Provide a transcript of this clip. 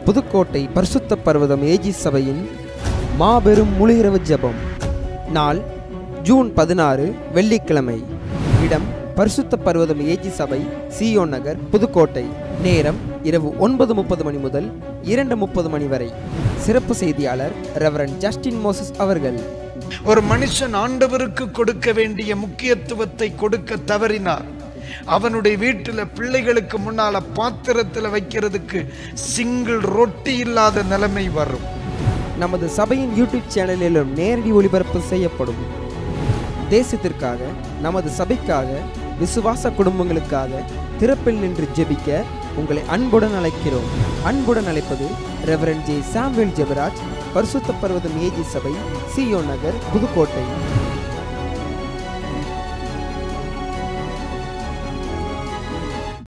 புதுக்கோட்டை பரிசுத்த பர்வதம் ஏஜி சபையின் மாபெரும் முழுகிரவு ஜெபம் நாள் ஜூன் பதினாறு வெள்ளிக்கிழமை இடம் பரிசுத்த பர்வதம் ஏஜி சபை சியோன் நகர் புதுக்கோட்டை நேரம் இரவு ஒன்பது முப்பது மணி முதல் இரண்டு முப்பது மணி வரை சிறப்பு செய்தியாளர் ரெவரன் ஜஸ்டின் மோசஸ் அவர்கள் ஒரு மனுஷன் ஆண்டவருக்கு கொடுக்க வேண்டிய முக்கியத்துவத்தை கொடுக்க தவறினார் அவனுடைய வீட்டுல பிள்ளைகளுக்கு முன்னால பாத்திரத்துல வைக்கிறதுக்கு சிங்கிள் ரொட்டி இல்லாத நிலைமை வரும் நமது சபையின் யூடியூப் சேனலிலும் நேரடி ஒளிபரப்பு செய்யப்படும் தேசத்திற்காக நமது சபைக்காக விசுவாச குடும்பங்களுக்காக திறப்பில் நின்று ஜெபிக்க உங்களை அன்புடன் அழைக்கிறோம் அன்புடன் அழைப்பது ரெவரன் ஜே சாம்வேல் ஜெபராஜ் பரிசுத்த பர்வதம் ஏஜி சபை சியோ நகர் புதுக்கோட்டை